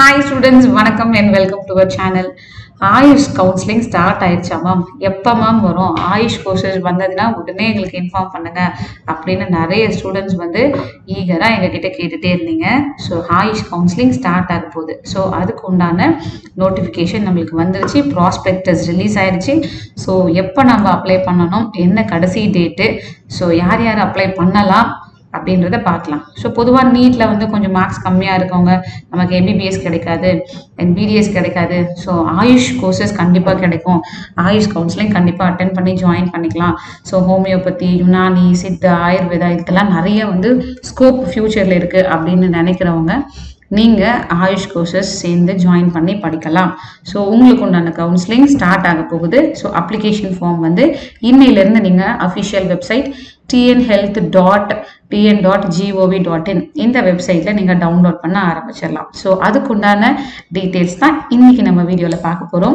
Hi students வணக்கம் and welcome to our channel AYUSH counselling start ஆயிடுச்சா ma'am எப்போ ma'am வரும் ஆயுஷ் கோர்சஸ் வந்ததுன்னா உடனே எங்களுக்கு இன்ஃபார்ம் பண்ணுங்க அப்படின்னு நிறைய ஸ்டூடெண்ட்ஸ் வந்து ஈகராக எங்ககிட்ட கேட்டுகிட்டே இருந்தீங்க ஸோ ஆயுஷ் கவுன்சிலிங் ஸ்டார்ட் ஆக போகுது ஸோ அதுக்கு உண்டான நோட்டிஃபிகேஷன் நம்மளுக்கு வந்துருச்சு ப்ராஸ்பெக்டஸ் ரிலீஸ் ஆயிடுச்சு ஸோ எப்போ நம்ம அப்ளை பண்ணணும் என்ன கடைசி டேட்டு ஸோ யார் யார் அப்ளை பண்ணலாம் அப்படின்றத பார்க்கலாம் ஸோ பொதுவாக நீட்டில் வந்து கொஞ்சம் மார்க்ஸ் கம்மியாக இருக்கவங்க நமக்கு எம்பிபிஎஸ் கிடைக்காது அண்ட் பிடிஎஸ் கிடைக்காது ஸோ ஆயுஷ் கோர்சஸ் கண்டிப்பாக கிடைக்கும் ஆயுஷ் கவுன்சிலிங் கண்டிப்பாக அட்டன் பண்ணி ஜாயின் பண்ணிக்கலாம் ஸோ ஹோமியோபதி யுனானி சித்த ஆயுர்வேதா இதுக்கெல்லாம் நிறைய வந்து ஸ்கோப் ஃப்யூச்சரில் இருக்குது அப்படின்னு நினைக்கிறவங்க நீங்கள் ஆயுஷ் கோர்சஸ் சேர்ந்து ஜாயின் பண்ணி படிக்கலாம் ஸோ உங்களுக்கு உண்டான கவுன்சிலிங் ஸ்டார்ட் ஆக போகுது ஸோ அப்ளிகேஷன் ஃபார்ம் வந்து இன்னையிலேருந்து நீங்கள் official website TN health dot TN dot GOV dot in இந்த வெப்சைட்டில் நீங்கள் டவுன்லோட் பண்ண ஆரம்பிச்சிடலாம் ஸோ அதுக்குண்டான டீட்டெயில்ஸ் தான் இன்னைக்கு நம்ம வீடியோவில் பார்க்க போகிறோம்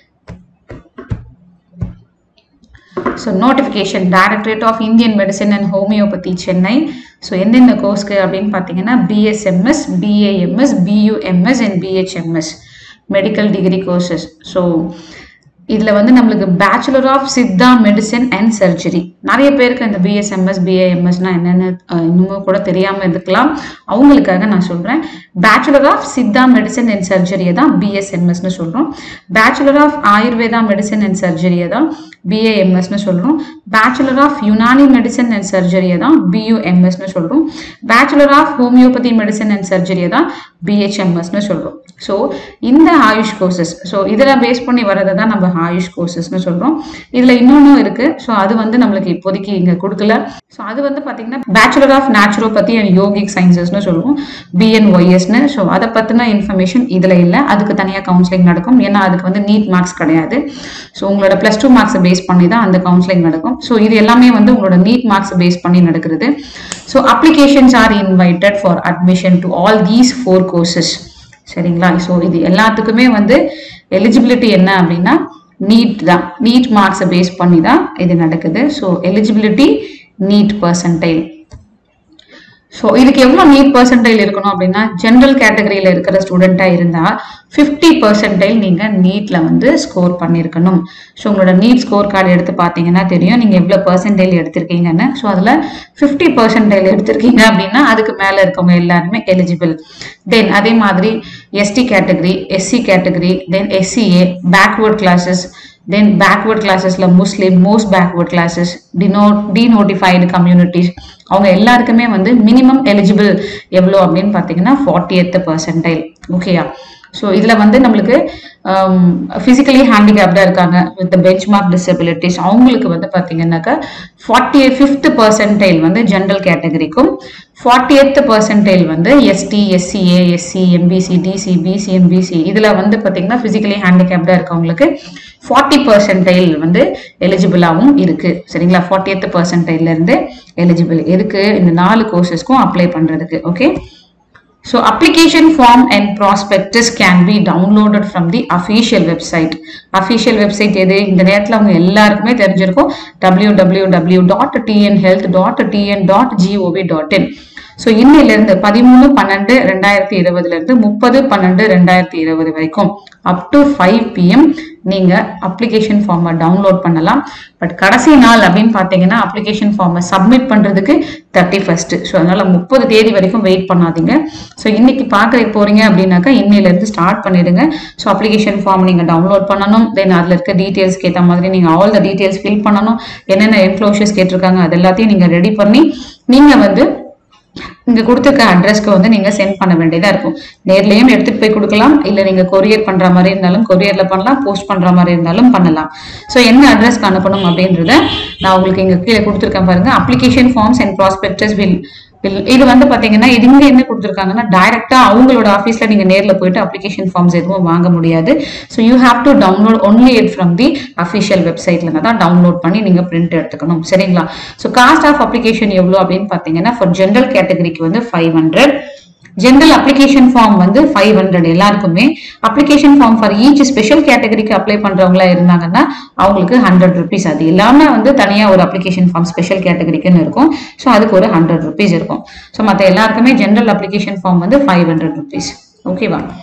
so notification directorate of Indian medicine and homeopathy Chennai so எந்தெந்த கோர்ஸ்க்கு அப்படின்னு பார்த்தீங்கன்னா BSMS BAMS BUMS and BHMS medical degree courses so இதில் வந்து நம்மளுக்கு bachelor of Siddha medicine and surgery நிறைய பேருக்கு இந்த பிஎஸ்எம்எஸ் பிஏஎம்எஸ்னா என்னென்னு அஹ், இன்னமும் கூட தெரியாமல் இருக்கலாம் அவங்களுக்காக நான் சொல்கிறேன் bachelor of Siddha medicine and சர்ஜரியை தான் பிஎஸ்எம்எஸ்னு சொல்கிறோம் bachelor of Ayurveda medicine and சர்ஜரியை தான் பிஏஎம்எஸ்னு சொல்கிறோம் bachelor of Unani medicine and சர்ஜரியை தான் பியூஎம்எஸ்னு சொல்கிறோம் bachelor of homeopathy medicine and சர்ஜரியை தான் பிஹெச்எம்எஸ்னு சொல்கிறோம் ஸோ இந்த ஆயுஷ் கோர்சஸ் ஸோ இதில் பேஸ் பண்ணி வரதை தான் நம்ம ஆயுஷ் கோர்சஸ்னு சொல்கிறோம் இதில் இன்னொன்றும் இருக்குது ஸோ அது வந்து நம்மளுக்கு இப்போதைக்கு இங்கே கொடுக்கல ஸோ அது வந்து பார்த்தீங்கன்னா bachelor of naturopathy and yogic சயின்சஸ்னு சொல்லுவோம் பிஎன்ஒய்எஸ்னு ஸோ அதை பற்றின இன்ஃபர்மேஷன் இதில் இல்லை அதுக்கு தனியாக கவுன்சிலிங் நடக்கும் ஏன்னா அதுக்கு வந்து நீட் மார்க்ஸ் கிடையாது ஸோ உங்களோட ப்ளஸ் டூ மார்க்ஸை பேஸ் பண்ணி தான் அந்த கவுன்சிலிங் நடக்கும் ஸோ இது எல்லாமே வந்து உங்களோட நீட் மார்க்ஸ் பேஸ் பண்ணி நடக்கிறது so applications are invited for admission to all these four courses சரிங்களா ஸோ இது எல்லாத்துக்குமே வந்து எலிஜிபிலிட்டி என்ன அப்படின்னா நீட் தான் நீட் மார்க்ஸை பேஸ் பண்ணி தான் இது நடக்குது so eligibility NEET percentile so இதுக்கு எவ்வளோ நீட் பர்சன்டைல் இருக்கணும் அப்படின்னா ஜென்ரல் கேட்டகரியில் இருக்கிற ஸ்டூடெண்ட்டாக இருந்தால் ஃபிஃப்டி பர்சன்டைல் நீங்கள் நீட்டில் வந்து ஸ்கோர் பண்ணியிருக்கணும் ஸோ உங்களோட நீட் ஸ்கோர் கார்டு எடுத்து பார்த்தீங்கன்னா தெரியும் நீங்கள் எவ்வளோ பர்சன்டைல் எடுத்திருக்கீங்கன்னு ஸோ அதில் ஃபிஃப்டி பர்சன்டைல் எடுத்திருக்கீங்க அப்படின்னா அதுக்கு மேலே இருக்கவங்க எல்லாருமே எலிஜிபிள் தென் அதே மாதிரி ST category SC category then SCA backward classes then backward கிளாஸஸ்ல முஸ்லீம் மோஸ்ட் பேக்வர்ட் கிளாஸஸ் டினோ டிநோட்டிஃபைடு கம்யூனிட்டிஸ் அவங்க எல்லாருக்குமே வந்து மினிமம் எலிஜிபிள் எவ்வளோ அப்படின்னு பார்த்தீங்கன்னா ஃபார்ட்டி எத்து பர்சன்டைல் ஓகேயா ஸோ இதில் வந்து நம்மளுக்கு ஃபிசிக்கலி ஹேண்டிகேப்டாக இருக்காங்க வித் பெஞ்ச் மார்க் டிசபிலிட்டிஸ் அவங்களுக்கு வந்து பார்த்தீங்கன்னாக்கா ஃபார்ட்டி ஃபிஃப்த் பர்சன்டைல் வந்து ஜென்ரல் கேட்டகரிக்கும் ஃபார்ட்டி எய்த் பர்சன்டைல் வந்து ST SCA SC MBC DC BC MBC இதில் வந்து பார்த்தீங்கன்னா ஃபிசிக்கலி ஹேண்டிகேப்டாக இருக்கவங்களுக்கு ஃபார்ட்டி பர்சன்டைல் வந்து எலிஜிபிளாகவும் இருக்கு சரிங்களா ஃபார்ட்டி எய்த் பர்சன்டைல்லேருந்து எலிஜிபிள் எதுக்கு இந்த நாலு கோர்சஸ்க்கும் அப்ளை பண்ணுறதுக்கு okay So application form and prospectus can be downloaded from the official website. Official website எது இந்த நேரத்தில் அவங்க எல்லாருக்குமே தெரிஞ்சிருக்கும் www.tnhealth.tn.gov.in ஸோ இன்னையிலிருந்து பதிமூணு பன்னெண்டு ரெண்டாயிரத்தி இருபதுல இருந்து முப்பது பன்னெண்டு ரெண்டாயிரத்தி இருபது வரைக்கும் அப் டு ஃபைவ் பிஎம் நீங்க அப்ளிகேஷன் ஃபார்மை டவுன்லோட் பண்ணலாம் பட் கடைசி நாள் அப்படின்னு பார்த்தீங்கன்னா அப்ளிகேஷன் ஃபார்மை சப்மிட் பண்றதுக்கு தேர்ட்டி ஃபர்ஸ்ட் ஸோ அதனால முப்பது தேதி வரைக்கும் வெயிட் பண்ணாதீங்க ஸோ இன்னைக்கு பார்க்க போறீங்க அப்படின்னாக்கா இன்னையில இருந்து ஸ்டார்ட் பண்ணிடுங்க ஸோ அப்ளிகேஷன் ஃபார்ம் நீங்க டவுன்லோட் பண்ணணும் தென் அதுல இருக்க டீடைல்ஸ்க்கு ஏற்ற மாதிரி நீங்க ஆல் த டீடைல்ஸ் ஃபில் பண்ணணும் என்னென்ன என்க்ளோஷர்ஸ் கேட்டிருக்காங்க அது எல்லாத்தையும் நீங்க ரெடி பண்ணி நீங்க வந்து இங்க கொடுத்துருக்க அட்ரஸ்க்கு வந்து நீங்க சென்ட் பண்ண வேண்டியதா இருக்கும் நேர்லயும் எடுத்துட்டு போய் கொடுக்கலாம் இல்ல நீங்க கொரியர் பண்ற மாதிரி இருந்தாலும் கொரியர்ல பண்ணலாம் போஸ்ட் பண்ற மாதிரி இருந்தாலும் பண்ணலாம் சோ என்ன அட்ரஸ்க்கு அனுப்பணும் அப்படின்றத நான் உங்களுக்கு இங்க கீழே கொடுத்துருக்கேன் பாருங்க application forms and prospectus will இது வந்து பாத்தீங்கன்னா இது இங்க என்ன கொடுத்துருக்காங்கன்னா டைரக்டா அவங்களோட ஆஃபீஸ்ல நீங்க நேர்ல போயிட்டு அப்ளிகேஷன் ஃபார்ம்ஸ் எதுவும் வாங்க முடியாது so you have to download only it from the official வெப்சைட்ல தான் டவுன்லோட் பண்ணி நீங்க பிரிண்ட் எடுத்துக்கணும் சரிங்களா ஸோ காஸ்ட் ஆஃப் அப்ளிகேஷன் எவ்வளோ அப்படின்னு பாத்தீங்கன்னா ஃபார் ஜென்ரல் கேட்டகரிக்கு வந்து five hundred general application form வந்து ஃபைவ் ஹண்ட்ரட் எல்லாருக்குமே application form for each special கேட்டகரிக்கு அப்ளை பண்றவங்களா இருந்தாங்கன்னா அவங்களுக்கு ஹண்ட்ரட் ருபீஸ் அது இல்லாம வந்து தனியா ஒரு அப்ளிகேஷன் ஃபார்ம் ஸ்பெஷல் கேட்டகரிக்குன்னு இருக்கும் ஸோ அதுக்கு ஒரு ஹண்ட்ரட் ருபீஸ் இருக்கும் ஸோ மற்ற எல்லாருக்குமே ஜென்ரல் அப்ளிகேஷன் ஃபார்ம் வந்து ஃபைவ் ஹண்ட்ரட் ருபீஸ் ஓகேவா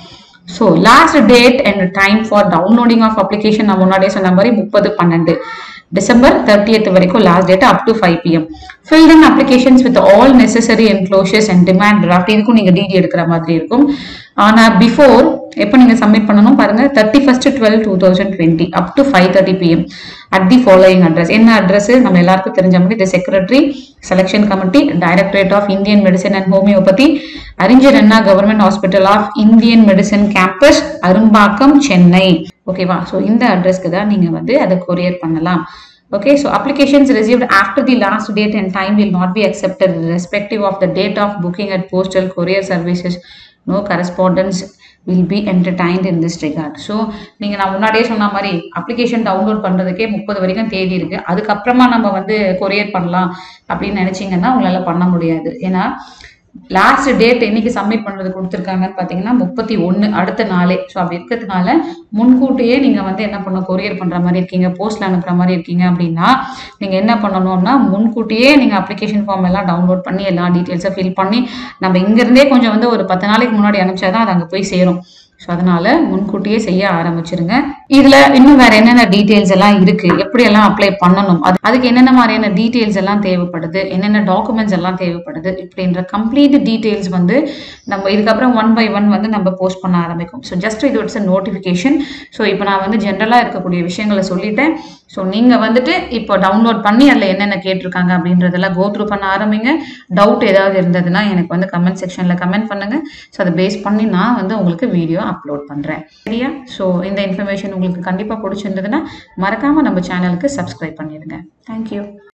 so last date and time for downloading of application நான் முன்னாடியே சொன்ன மாதிரி முப்பது பன்னெண்டு டிசம்பர் தேர்ட்டியத் வரைக்கும் last date up to five PM filled in applications with all necessary enclosures and demand draft இதுக்கும் நீங்க டிடி எடுக்கிற மாதிரி இருக்கும் ஆனா பிஃபோர் எப்போ நீங்க சப்மிட் பண்ணணும் பாருங்க thirty first twelve two thousand twenty up to five thirty PM at the following address என்ன அட்ரஸ் நம்ம எல்லாருக்கும் தெரிஞ்ச மாதிரி the secretary selection committee directorate of Indian medicine and homeopathy Arignar Anna government hospital of Indian medicine campus Arumbakkam Chennai ஓகேவா so இந்த அட்ரஸ்க்கு தான் நீங்க வந்து அதை கொரியர் பண்ணலாம் Okay, so applications received after the last date and time will not be accepted irrespective of the date of booking at postal courier services. No correspondence will be entertained in this regard. So நீங்கள் நான் முன்னாடியே சொன்ன மாதிரி application download பண்ணுறதுக்கே முப்பது வரைக்கும் தேதி இருக்கு அதுக்கப்புறமா நம்ம வந்து கொரியர் பண்ணலாம் அப்படின்னு நினைச்சீங்கன்னா உங்களால பண்ண முடியாது ஏன்னா லாஸ்ட் டேட் என்னைக்கு சப்மிட் பண்றது கொடுத்துருக்காங்கன்னு பார்த்தீங்கன்னா முப்பத்தி ஒன்று அடுத்த நாளே ஸோ அப்படி இருக்கிறதுனால முன்கூட்டியே நீங்க வந்து என்ன பண்ணணும் கொரியர் பண்ற மாதிரி இருக்கீங்க போஸ்ட்ல அனுப்புற மாதிரி இருக்கீங்க அப்படின்னா நீங்க என்ன பண்ணணும்னா முன்கூட்டியே நீங்க அப்ளிகேஷன் ஃபார்ம் எல்லாம் டவுன்லோட் பண்ணி எல்லா டீட்டெயில்ஸை ஃபில் பண்ணி நம்ம இங்க இருந்தே கொஞ்சம் வந்து ஒரு பத்து நாளைக்கு முன்னாடி அனுப்பிச்சாதான் அது அங்கே போய் சேரும் ஸோ அதனால முன்கூட்டியே செய்ய ஆரம்பிச்சிருங்க இதுல இன்னும் வேற என்னென்ன டீட்டெயில்ஸ் எல்லாம் இருக்கு எப்படி எல்லாம் அப்ளை பண்ணணும் அது அதுக்கு என்னென்ன மாதிரியான டீட்டெயில்ஸ் எல்லாம் தேவைப்படுது என்னென்ன டாக்குமெண்ட்ஸ் எல்லாம் தேவைப்படுது இப்படின்ற கம்ப்ளீட் டீட்டெயில்ஸ் வந்து நம்ம இதுக்கப்புறம் ஒன் பை ஒன் வந்து நம்ம போஸ்ட் பண்ண ஆரம்பிக்கும் ஸோ ஜஸ்ட் இது இட்ஸ் நோட்டிஃபிகேஷன் ஸோ இப்போ நான் வந்து ஜென்ரலாக இருக்கக்கூடிய விஷயங்களை சொல்லிட்டேன் ஸோ நீங்கள் வந்துட்டு இப்போ டவுன்லோட் பண்ணி அதில் என்னென்ன கேட்டிருக்காங்க அப்படின்றதெல்லாம் கோ த்ரூ பண்ண ஆரம்பிங்க டவுட் ஏதாவது இருந்ததுன்னா எனக்கு வந்து கமெண்ட் செக்ஷனில் கமெண்ட் பண்ணுங்க ஸோ அதை பேஸ் பண்ணி நான் வந்து உங்களுக்கு வீடியோ அப்லோட் பண்ணுறேன் சரியா ஸோ இந்த இன்ஃபர்மேஷன் உங்களுக்கு கண்டிப்பாக பிடிச்சிருந்ததுன்னா மறக்காமல் நம்ம சேனலுக்கு சப்ஸ்கிரைப் பண்ணிடுங்க தேங்க்யூ